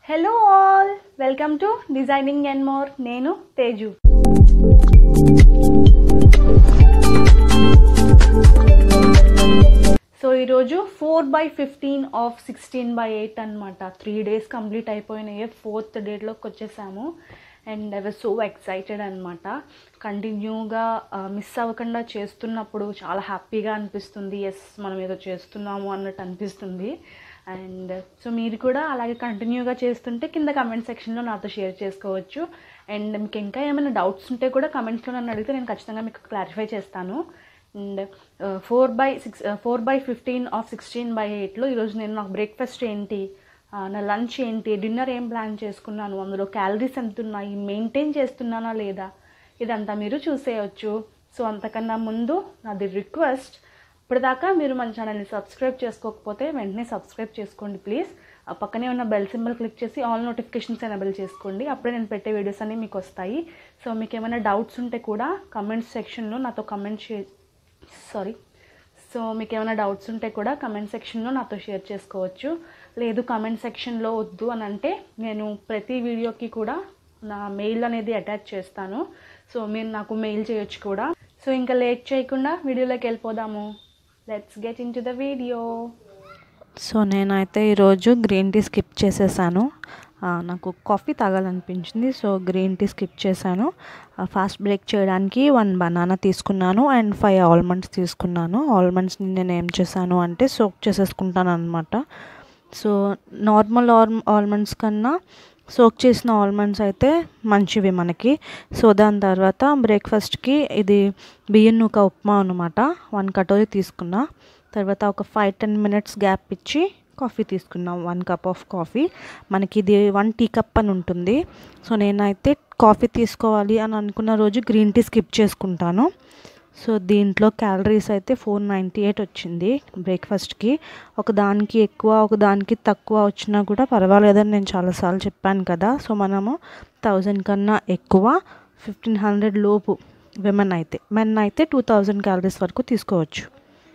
hello all welcome to designing and more నేను Teju so ఈరోజు four by fifteen of sixteen by eight అనమాట three days complete అయిపోయినాయి fourth డేట్లోకి వచ్చేసాము and I was so excited అనమాట కంటిన్యూగా మిస్ అవ్వకుండా చేస్తున్నప్పుడు చాలా హ్యాపీగా అనిపిస్తుంది ఎస్ మనం ఏదో చేస్తున్నాము అన్నట్టు అనిపిస్తుంది అండ్ సో మీరు కూడా అలాగే కంటిన్యూగా చేస్తుంటే కింద కమెంట్ సెక్షన్లో నాతో షేర్ చేసుకోవచ్చు అండ్ మీకు ఇంకా ఏమైనా డౌట్స్ ఉంటే కూడా కమెంట్స్లో నన్ను అడిగితే నేను ఖచ్చితంగా మీకు క్లారిఫై చేస్తాను and four by six four by fifteen of sixteen by ఎయిట్లో ఈరోజు నేను నాకు బ్రేక్ఫాస్ట్ ఏంటి ఆ, నా లంచ్ ఏంటి డిన్నర్ ఏం ప్లాన్ చేసుకున్నాను అందులో క్యాలరీస్ ఎంత ఉన్నాయి మెయింటైన్ చేస్తున్నానా లేదా ఇదంతా మీరు చూసేయచ్చు సో అంతకన్నా ముందు నాది రిక్వెస్ట్ ఇప్పటిదాకా మీరు మన ఛానల్ని సబ్స్క్రైబ్ చేసుకోకపోతే వెంటనే సబ్స్క్రైబ్ చేసుకోండి ప్లీజ్ ఆ పక్కనే ఉన్న బెల్ సింబల్ క్లిక్ చేసి ఆల్ నోటిఫికేషన్స్ ఎనబుల్ చేసుకోండి అప్పుడే నేను పెట్టే వీడియోస్ అన్నీ మీకు వస్తాయి సో మీకు ఏమైనా డౌట్స్ ఉంటే కూడా కమెంట్స్ సెక్షన్లో నాతో కమెంట్ చే సారీ సో మీకు ఏమైనా డౌట్స్ ఉంటే కూడా కమెంట్ సెక్షన్లో నాతో షేర్ చేసుకోవచ్చు లేదు కమెంట్ సెక్షన్లో వద్దు అని అంటే నేను ప్రతి వీడియోకి కూడా నా మెయిల్ అనేది అటాచ్ చేస్తాను సో మీరు నాకు మెయిల్ చేయొచ్చు కూడా సో ఇంకా లేట్ చేయకుండా వీడియోలోకి వెళ్ళిపోదాము let's get in to the video so నేనైతే ఈరోజు గ్రీన్ టీ స్కిప్ చేసేసాను ఆ, నాకు కాఫీ తాగాలనిపించింది సో గ్రీన్ టీ స్కిప్ చేశాను ఆ, ఫాస్ట్ బ్రేక్ చేయడానికి వన్ బనానా తీసుకున్నాను అండ్ ఫైవ్ ఆల్మండ్స్ తీసుకున్నాను ఆల్మండ్స్ని నేను ఏం చేశాను అంటే సోక్ చేసేసుకుంటాను అనమాట సో నార్మల్ ఆల్ ఆల్మండ్స్ కన్నా సోక్ చేసిన ఆల్మండ్స్ అయితే మంచివి మనకి సో దాని తర్వాత బ్రేక్ఫాస్ట్కి ఇది బియ్యం నూక ఉప్మా అనమాట వన్ కటోరీ తీసుకున్నా తర్వాత ఒక ఫైవ్ టెన్ మినిట్స్ గ్యాప్ ఇచ్చి కాఫీ తీసుకున్నాం వన్ కప్ ఆఫ్ కాఫీ మనకి ఇది వన్ టీ కప్ అని ఉంటుంది సో నేనైతే కాఫీ తీసుకోవాలి అని అనుకున్న రోజు గ్రీన్ టీ స్కిప్ చేసుకుంటాను సో దీంట్లో క్యాలరీస్ అయితే ఫోర్ నైంటీ ఎయిట్ వచ్చింది బ్రేక్ఫాస్ట్కి ఒక దానికి ఎక్కువ ఒక దానికి తక్కువ వచ్చినా కూడా పర్వాలేదని నేను చాలాసార్లు చెప్పాను కదా సో మనము థౌజండ్ కన్నా ఎక్కువ ఫిఫ్టీన్ హండ్రెడ్ లోపు విమెన్ అయితే మెన్ అయితే టూ థౌజండ్ క్యాలరీస్ వరకు తీసుకోవచ్చు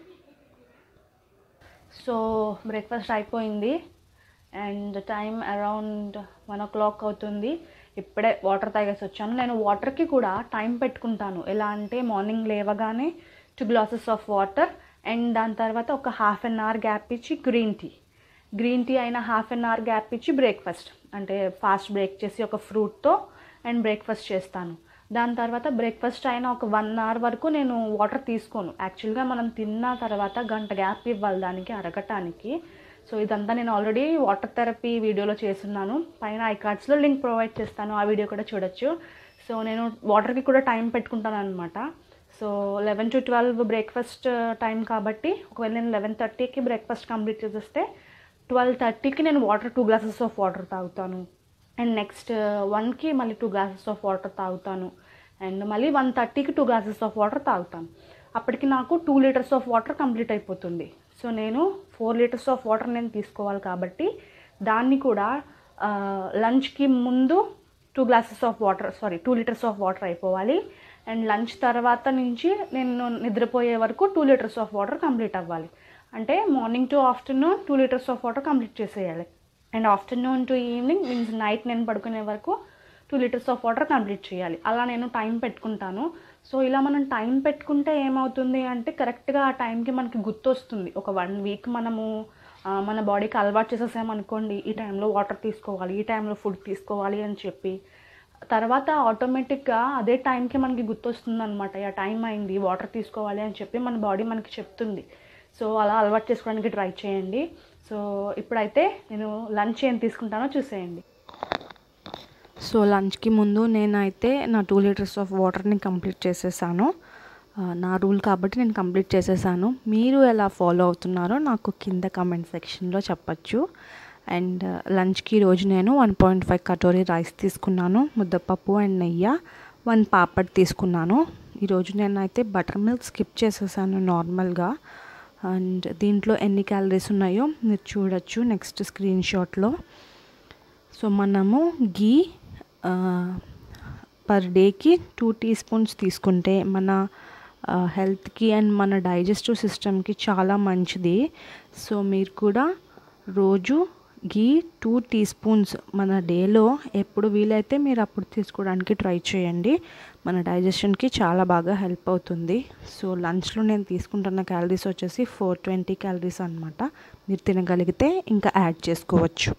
సో బ్రేక్ఫాస్ట్ అయిపోయింది and time around one o'clock అవుతుంది ఇప్పుడే వాటర్ తాగేసి వచ్చాను నేను వాటర్కి కూడా టైం పెట్టుకుంటాను ఎలా అంటే మార్నింగ్ లేవగానే two glasses of water and దాని తర్వాత ఒక హాఫ్ అన్ అవర్ గ్యాప్ ఇచ్చి గ్రీన్ టీ గ్రీన్ టీ అయిన హాఫ్ అన్ అవర్ గ్యాప్ ఇచ్చి బ్రేక్ఫాస్ట్ అంటే ఫాస్ట్ బ్రేక్ చేసి ఒక ఫ్రూట్తో అండ్ బ్రేక్ఫాస్ట్ చేస్తాను దాని తర్వాత బ్రేక్ఫాస్ట్ అయిన ఒక వన్ అవర్ వరకు నేను వాటర్ తీసుకోను యాక్చువల్గా మనం తిన్న తర్వాత గంట గ్యాప్ ఇవ్వాలి దానికి అరగటానికి సో ఇదంతా నేను ఆల్రెడీ వాటర్ థెరపీ వీడియోలో చేస్తున్నాను పైన ఐ కార్డ్స్లో లింక్ ప్రొవైడ్ చేస్తాను ఆ వీడియో కూడా చూడొచ్చు సో నేను వాటర్కి కూడా టైం పెట్టుకుంటాను అనమాట so eleven to twelve breakfast time కాబట్టి ఒకవేళ నేను లెవెన్ థర్టీకి బ్రేక్ఫాస్ట్ కంప్లీట్ చేసేస్తే ట్వెల్వ్ థర్టీకి నేను water two glasses of water తాగుతాను అండ్ నెక్స్ట్ వన్కి మళ్ళీ టూ గ్లాసెస్ ఆఫ్ వాటర్ తాగుతాను అండ్ మళ్ళీ వన్ థర్టీకి టూ గ్లాసెస్ ఆఫ్ వాటర్ తాగుతాను అప్పటికి నాకు two litres of water complete అయిపోతుంది సో నేను ఫోర్ లీటర్స్ ఆఫ్ వాటర్ నేను తీసుకోవాలి కాబట్టి దాన్ని కూడా లంచ్కి ముందు two glasses of water sorry two litres of water అయిపోవాలి అండ్ లంచ్ తర్వాత నుంచి నేను నిద్రపోయే వరకు two litres of water complete అవ్వాలి అంటే morning to afternoon two litres of water complete చేసేయాలి and afternoon to evening means night నేను పడుకునే వరకు two litres of water complete చేయాలి అలా నేను టైం పెట్టుకుంటాను సో ఇలా మనం టైం పెట్టుకుంటే ఏమవుతుంది అంటే కరెక్ట్గా ఆ టైంకి మనకి గుర్తొస్తుంది ఒక వన్ వీక్ మనము ఆ, మన బాడీకి అలవాటు చేసేసామనుకోండి ఈ టైంలో వాటర్ తీసుకోవాలి ఈ టైంలో ఫుడ్ తీసుకోవాలి అని చెప్పి తర్వాత ఆటోమేటిక్గా అదే టైంకి మనకి గుర్తొస్తుంది అనమాట ఆ టైం అయింది వాటర్ తీసుకోవాలి అని చెప్పి మన బాడీ మనకి చెప్తుంది సో అలా అలవాటు చేసుకోవడానికి ట్రై చేయండి సో ఇప్పుడైతే నేను లంచ్ ఏం తీసుకుంటానో చూసేయండి సో లంచ్కి ముందు నేనైతే నా టూ లీటర్స్ ఆఫ్ వాటర్ని కంప్లీట్ చేసేసాను ఆ, నా రూల్ కాబట్టి నేను కంప్లీట్ చేసేసాను మీరు ఎలా ఫాలో అవుతున్నారో నాకు కింద కమెంట్ సెక్షన్లో చెప్పచ్చు అండ్ లంచ్కి ఈరోజు నేను వన్ పాయింట్ ఫైవ్ కటోరీ రైస్ తీసుకున్నాను ముద్దపప్పు అండ్ నెయ్యి వన్ పాపడ్ తీసుకున్నాను ఈరోజు నేనైతే బటర్ మిల్క్ స్కిప్ చేసేసాను నార్మల్గా అండ్ దీంట్లో ఎన్ని క్యాలరీస్ ఉన్నాయో మీరు చూడొచ్చు నెక్స్ట్ స్క్రీన్ షాట్లో సో మనము గీ పర్ డేకి టూ టీ స్పూన్స్ తీసుకుంటే మన హెల్త్కి అండ్ మన డైజెస్టివ్ సిస్టమ్కి చాలా మంచిది సో మీరు కూడా రోజు గీ టూ టీ స్పూన్స్ మన డేలో ఎప్పుడు వీలైతే మీరు అప్పుడు తీసుకోవడానికి ట్రై చేయండి మన డైజెషన్కి చాలా బాగా హెల్ప్ అవుతుంది సో లంచ్లో నేను తీసుకుంటున్న క్యాలరీస్ వచ్చేసి ఫోర్ ట్వంటీ క్యాలరీస్ అనమాట మీరు తినగలిగితే ఇంకా యాడ్ చేసుకోవచ్చు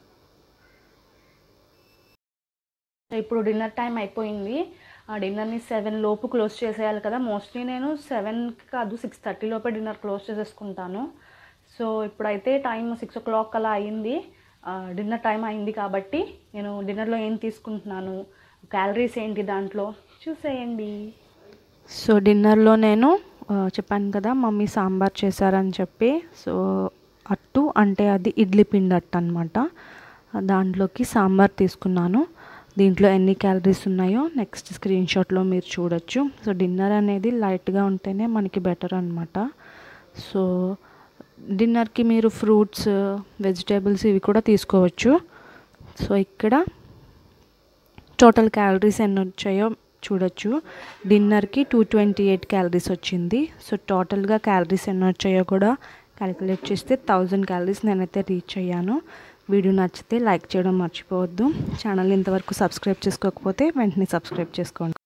ఇప్పుడు డిన్నర్ టైం అయిపోయింది ఆ డిన్నర్ని సెవెన్ లోపు క్లోజ్ చేసేయాలి కదా మోస్ట్లీ నేను సెవెన్కి కాదు సిక్స్ థర్టీ లోపే డిన్నర్ క్లోజ్ చేసేసుకుంటాను సో ఇప్పుడైతే టైం సిక్స్ ఓ క్లాక్ అలా అయింది డిన్నర్ టైం అయింది కాబట్టి నేను డిన్నర్లో ఏం తీసుకుంటున్నాను క్యాలరీస్ ఏంటి దాంట్లో చూసేయండి సో డిన్నర్లో నేను ఆ, చెప్పాను కదా మమ్మీ సాంబార్ చేశారని చెప్పి సో అట్టు అంటే అది ఇడ్లీ పిండి అట్టు అనమాట దాంట్లోకి సాంబార్ తీసుకున్నాను దీంట్లో ఎన్ని క్యాలరీస్ ఉన్నాయో నెక్స్ట్ స్క్రీన్ షాట్లో మీరు చూడొచ్చు సో డిన్నర్ అనేది లైట్గా ఉంటేనే మనకి బెటర్ అనమాట సో డిన్నర్కి మీరు ఫ్రూట్స్ వెజిటేబుల్స్ ఇవి కూడా తీసుకోవచ్చు సో ఇక్కడ టోటల్ క్యాలరీస్ ఎన్ని వచ్చాయో చూడొచ్చు డిన్నర్కి టూ ట్వంటీ ఎయిట్ క్యాలరీస్ వచ్చింది సో టోటల్గా క్యాలరీస్ ఎన్ని వచ్చాయో కూడా క్యాలిక్యులేట్ చేస్తే థౌజండ్ క్యాలరీస్ నేనైతే రీచ్ అయ్యాను వీడియో నచ్చితే లైక్ చేయడం మర్చిపోవద్దు ఛానల్ ఇంతవరకు సబ్స్క్రైబ్ చేసుకోకపోతే వెంటనే సబ్స్క్రైబ్ చేసుకోండి